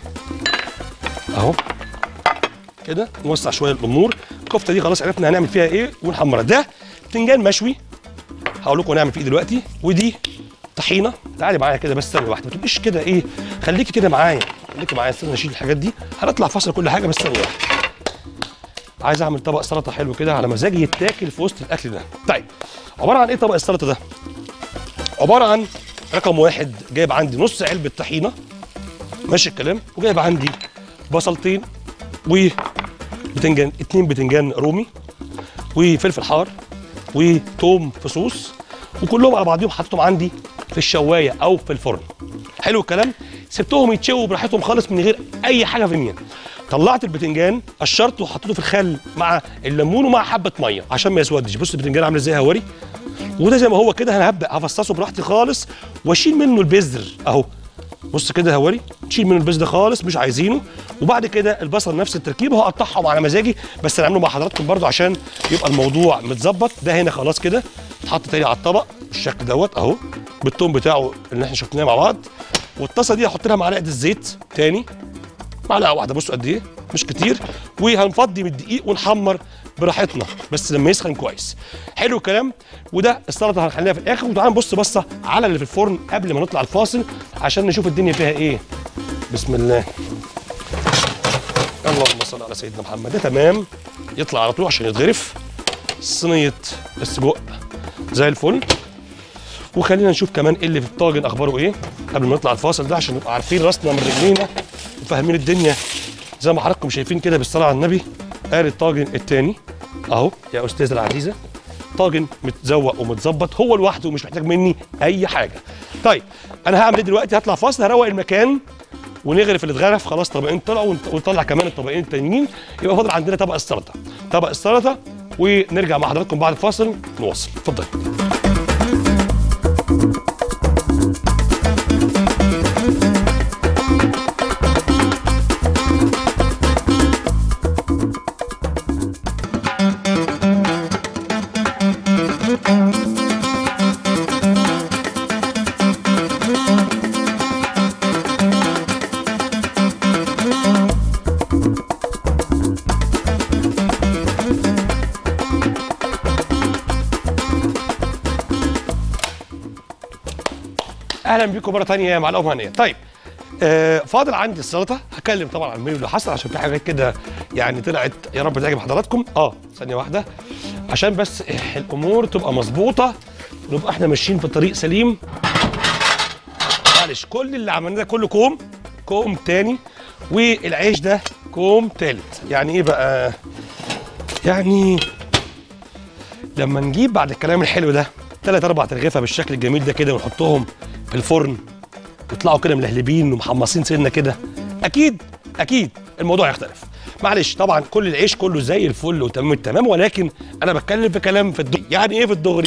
اهو كده نوسع شويه الامور الكفته دي خلاص عرفنا هنعمل فيها ايه ونحمرها ده بتنجان مشوي هقول لكم هنعمل فيه إيه دلوقتي ودي طحينه تعالي معايا كده بس ثانيه واحده ما تبقيش كده ايه خليكي كده معايا خليكي معايا استنى اشيل الحاجات دي هنطلع فاصل كل حاجه بس ثانيه واحده عايز اعمل طبق سلطه حلو كده على مزاجي يتاكل في وسط الاكل ده طيب عباره عن ايه طبق السلطه ده عباره عن رقم واحد جايب عندي نص علبه طحينه ماشي الكلام وجايب عندي بصلتين وبتنجان اتنين بتنجان رومي وفلفل حار وتوم فصوص وكلهم على بعضهم حطيتهم عندي في الشوايه او في الفرن حلو الكلام سبتهم يتشووا براحتهم خالص من غير اي حاجه في النية طلعت البتنجان قشرته وحطيته في الخل مع الليمون ومع حبه ميه عشان ما يسودش بص البتنجان عامل ازاي هوري وده زي ما هو كده انا هبدا هفصصه براحتي خالص واشيل منه البذر اهو بص كده هوري نشيل منه البذر ده خالص مش عايزينه وبعد كده البصل نفس التركيبه هقطعهم على مزاجي بس انا عامله مع حضراتكم برضو عشان يبقى الموضوع متظبط ده هنا خلاص كده اتحط تاني على الطبق بالشكل دوت اهو بالثوم بتاعه اللي احنا شفناه مع بعض والطاسه دي هحط لها معلقه الزيت تاني معلقه واحده بصوا قد ايه مش كتير وهنفضي من الدقيق ونحمر براحتنا بس لما يسخن كويس حلو الكلام وده السلطه هنخليها في الاخر وتعالى نبص بصه على اللي في الفرن قبل ما نطلع الفاصل عشان نشوف الدنيا فيها ايه بسم الله اللهم صل على سيدنا محمد ده تمام يطلع على طول عشان يتغرف صينيه السجق زي الفل وخلينا نشوف كمان ايه اللي في الطاجن اخباره ايه قبل ما نطلع الفاصل ده عشان نبقى عارفين راسنا من رجلينا وفاهمين الدنيا زي ما حضراتكم شايفين كده بالصلاه على النبي قال الطاجن التاني اهو يا استاذه العزيزه طاجن متزوق ومتظبط هو لوحده ومش محتاج مني اي حاجه طيب انا هعمل ايه دلوقتي هطلع فاصل هروق المكان ونغرف اللي اتغرف خلاص طبقين طلعوا ونط- ونطلع كمان الطبقين التانيين يبقى فاضل عندنا طبق السلطه طبق السلطه ونرجع مع حضراتكم بعد الفاصل نواصل اتفضل اهلا بيكم مره ثانيه مع الام هنيه طيب آه فاضل عندي السلطه هتكلم طبعا عن المنيو اللي حصل عشان في حاجات كده يعني طلعت يا رب تعجب حضراتكم اه ثانيه واحده عشان بس الامور تبقى مظبوطه ونبقى احنا ماشيين في طريق سليم معلش كل اللي عملناه ده كله كوم كوم تاني والعيش ده كوم تالت يعني ايه بقى يعني لما نجيب بعد الكلام الحلو ده ثلاث اربع ترغيفه بالشكل الجميل ده كده ونحطهم في الفرن يطلعوا كده ملهلبين ومحمصين سنه كده اكيد اكيد الموضوع يختلف معلش طبعا كل العيش كله زي الفل وتمام التمام ولكن انا بتكلم في كلام في الدغري يعني ايه في الدغري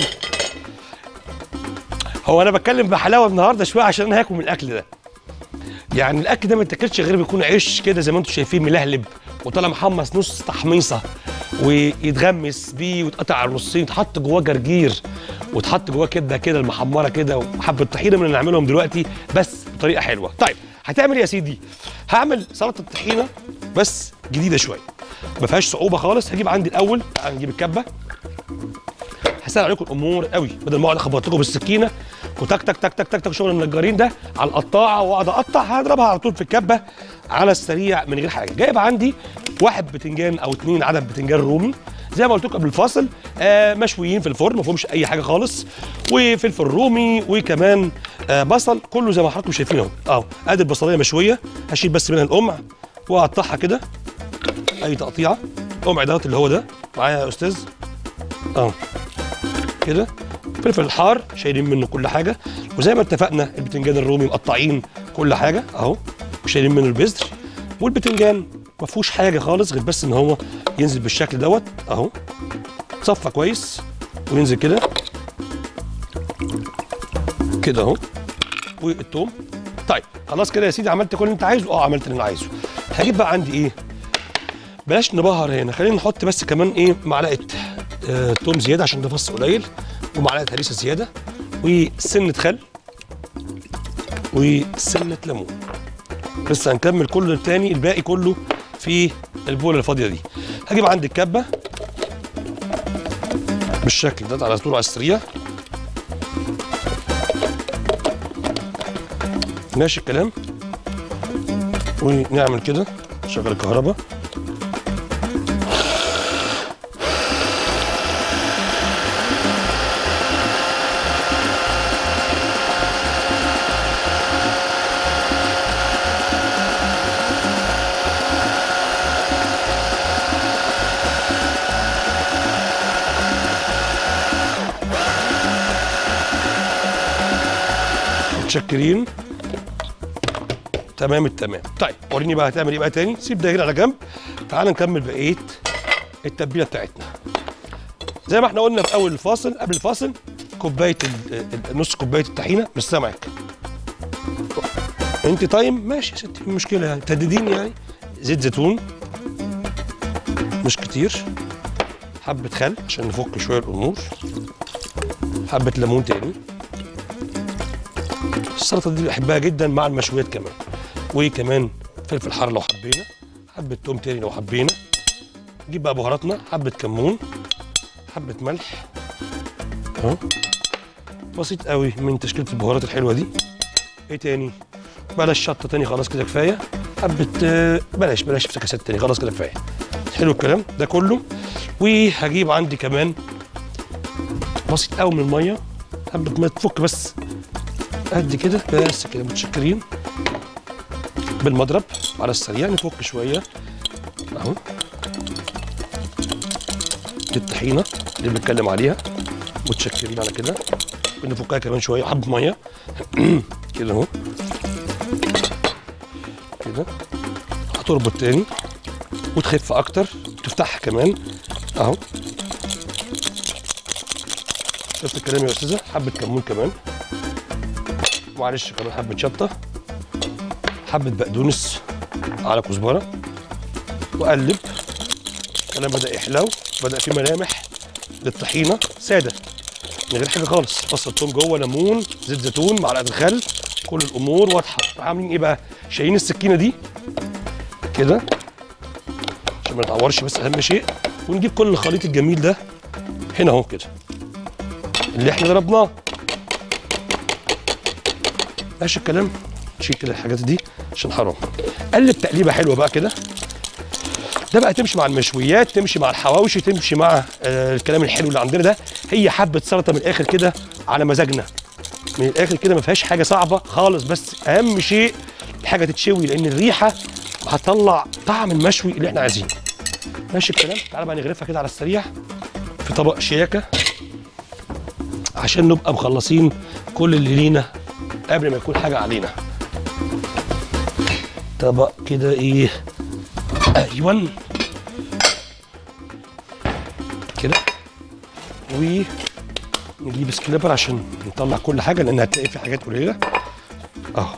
هو انا بتكلم بحلاوه النهارده شويه عشان انا هاكل من الاكل ده يعني الاكل ده ما يتاكلش غير بيكون عيش كده زي ما انتم شايفين ملهلب وطالع محمص نص تحميصه ويتغمس بيه ويتقطع على نصين يتحط جواه جرجير وتحط جواه كده كده المحمره كده وحبه طحينه من اللي نعملهم دلوقتي بس بطريقه حلوه طيب هتعمل ايه يا سيدي هعمل سلطه طحينه بس جديده شويه ما فيهاش صعوبه خالص هجيب عندي الاول هنجيب الكبه هسهل عليكم الامور قوي بدل ما اقعد اخبط لكم بالسكينه وتك تك تك تك تك تك شغل النجارين ده على القطاعه واقعد اقطع هضربها على طول في الكبه على السريع من غير حاجه جايب عندي واحد بتنجان او اتنين عدد بتنجان رومي زي ما قلت لكم قبل الفاصل آه مشويين في الفرن ما فيهمش اي حاجه خالص وفلفل رومي وكمان آه بصل كله زي ما حضراتكم شايفين اهو اهو ادي البصليه مشويه هشيل بس منها القمع واقطعها كده اي تقطيعه القمع دوت اللي هو ده معايا يا استاذ اه كده فلفل الحار شايلين منه كل حاجه وزي ما اتفقنا البتنجان الرومي مقطعين كل حاجه اهو وشايلين منه البذر والبتنجان ما فيهوش حاجه خالص غير بس ان هو ينزل بالشكل دوت اهو صفى كويس وينزل كده كده اهو والثوم طيب خلاص كده يا سيدي عملت كل اللي انت عايزه اه عملت اللي انا عايزه هجيب بقى عندي ايه بلاش نبهر هنا خلينا نحط بس كمان ايه معلقه آه توم زياده عشان ده فص قليل ومعلقه هريسه زياده وسنه خل وسنه ليمون لسه هنكمل كل التاني الباقي كله في البوله الفاضيه دي هجيب عندي الكبه بالشكل ده على طول على السريع ماشي الكلام ونعمل كده شغل الكهرباء متشكرين تمام التمام طيب وريني بقى هتعمل ايه بقى تاني سيب ده هنا على جنب تعال نكمل بقيه التتبيله بتاعتنا زي ما احنا قلنا في اول الفاصل قبل الفاصل كوبايه ال- ال- نص كوبايه الطحينه مش سامعك انت تايم ماشي يا ستي مشكله يعني تهدديني يعني زيت زيتون مش كتير حبه خل عشان نفك شويه الامور حبه ليمون تاني السلطه دي بحبها جدا مع المشويات كمان وكمان فلفل حار لو حبينا حبه توم تاني لو حبينا نجيب بقى بهاراتنا حبه كمون حبه ملح اهو بسيط قوي من تشكيله البهارات الحلوه دي ايه تاني بلاش شطه تاني خلاص كده كفايه حبه آه، بلاش بلاش افتكاسات تاني خلاص كده كفايه حلو الكلام ده كله وهجيب عندي كمان بسيط قوي من الميه حبه ما تفك بس قد كده بس كده متشكرين بالمضرب على السريع نفك شويه اهو دي الطحينه اللي بنتكلم عليها متشكرين على كده بنفكها كمان شويه حبه ميه كده اهو كده هتربط تاني وتخف اكتر تفتحها كمان اهو شفت الكلام يا استاذه حبه كمون كمان معلش كمان حبه شطه حبه بقدونس على كزبره واقلب الكلام بدا يحلو بدا في ملامح للطحينه ساده من غير حاجه خالص فص الثوم جوه ليمون زيت زيتون معلقه الخل كل الامور واضحه عاملين ايه بقى شايلين السكينه دي كده عشان ما نتعورش بس اهم شيء ونجيب كل الخليط الجميل ده هنا اهو كده اللي احنا ضربناه ماشي الكلام نشيل كده الحاجات دي عشان حرام قلب تقليبه حلوه بقى كده ده بقى تمشي مع المشويات تمشي مع الحواوشي تمشي مع آه الكلام الحلو اللي عندنا ده هي حبه سلطه من الاخر كده على مزاجنا من الاخر كده ما فيهاش حاجه صعبه خالص بس اهم شيء الحاجه تتشوي لان الريحه هتطلع طعم المشوي اللي احنا عايزينه ماشي الكلام تعالى بقى نغرفها كده على السريع في طبق شياكه عشان نبقى مخلصين كل اللي لينا قبل ما يكون حاجه علينا طبق كده ايه ايوه كده ونجيب سكريبر عشان نطلع كل حاجه لان هتلاقي في حاجات قليله اهو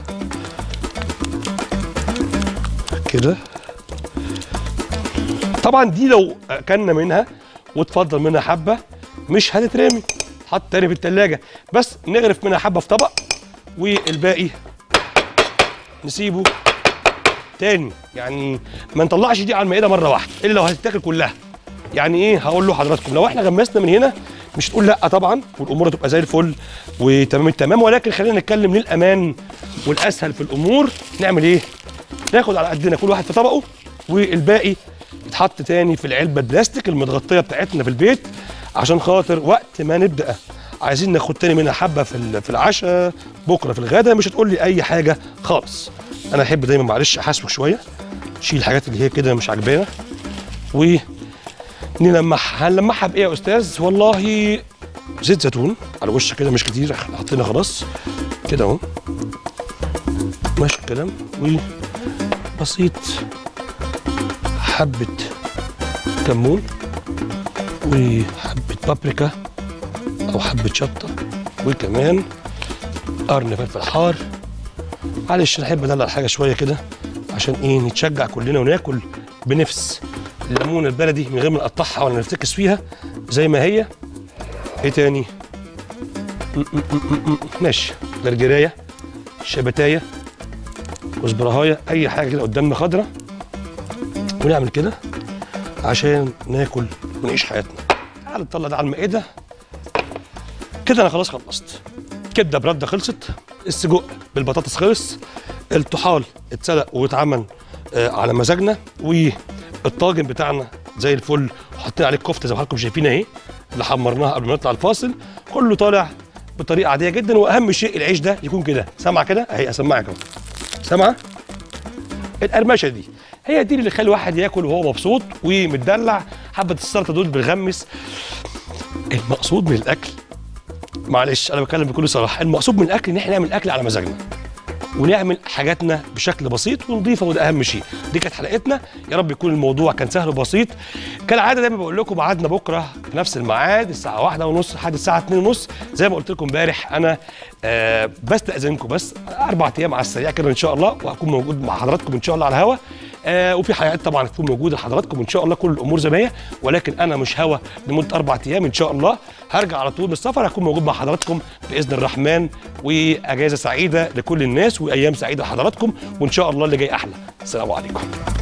كده طبعا دي لو اكلنا منها وتفضل منها حبه مش هتترمي تحط تاني في التلاجة بس نغرف منها حبه في طبق والباقي نسيبه تاني يعني ما نطلعش دي على المائده مره واحده الا لو هتتاكل كلها يعني ايه هقول له حضراتكم لو احنا غمسنا من هنا مش تقول لا طبعا والامور هتبقى زي الفل وتمام التمام ولكن خلينا نتكلم للامان والاسهل في الامور نعمل ايه ناخد على قدنا كل واحد في طبقه والباقي يتحط تاني في العلبه البلاستيك المتغطيه بتاعتنا في البيت عشان خاطر وقت ما نبدا عايزين ناخد تاني منها حبه في ال- في العشاء بكره في الغداء مش هتقول لي اي حاجه خالص انا احب دايما معلش احاسبك شويه شيل الحاجات اللي هي كده مش عجبانا و نلمعها هنلمعها بايه يا استاذ والله زيت زيتون على وشها كده مش كتير احنا حطينا خلاص كده اهو ماشي الكلام وبسيط حبه كمون وحبه بابريكا او حبه شطه وكمان قرن فلفل حار معلش انا احب ادلع الحاجه شويه كده عشان ايه نتشجع كلنا وناكل بنفس الليمونه البلدي من غير ما نقطعها ولا نفتكس فيها زي ما هي ايه تاني م- م- م- م- ماشي جرجرايه شبتايه كزبراهايه اي حاجه كده قدامنا خضره ونعمل كده عشان ناكل ونعيش حياتنا تعال نطلع ده على المائده كده انا خلاص خلصت كبده برده خلصت السجق بالبطاطس خلص الطحال اتسلق واتعمل آه على مزاجنا والطاجن بتاعنا زي الفل وحطينا عليه الكفته زي ما حضراتكم شايفين اهي اللي حمرناها قبل ما نطلع الفاصل كله طالع بطريقه عاديه جدا واهم شيء العيش ده يكون كده سامعه كده اهي اسمعك اهو سامعه القرمشه دي هي دي اللي تخلي الواحد ياكل وهو مبسوط ومتدلع حبه السلطه دول بنغمس المقصود من الاكل معلش انا بتكلم بكل صراحه المقصود من الاكل ان احنا نعمل اكل على مزاجنا ونعمل حاجاتنا بشكل بسيط ونضيفه وده اهم شيء دي كانت حلقتنا يا رب يكون الموضوع كان سهل وبسيط كالعاده دايما بقول لكم ميعادنا بكره في نفس الميعاد الساعه واحدة ونص لحد الساعه 2 ونص زي ما قلت لكم امبارح انا آه بستاذنكم بس اربع ايام على السريع كده ان شاء الله وهكون موجود مع حضراتكم ان شاء الله على الهوا آه وفي حلقات طبعا هتكون موجوده لحضراتكم ان شاء الله كل الامور زي ما هي ولكن انا مش هوا لمده اربع ايام ان شاء الله هرجع على طول من السفر هكون موجود مع حضراتكم باذن الرحمن واجازه سعيده لكل الناس وايام سعيده لحضراتكم وان شاء الله اللي جاي احلى السلام عليكم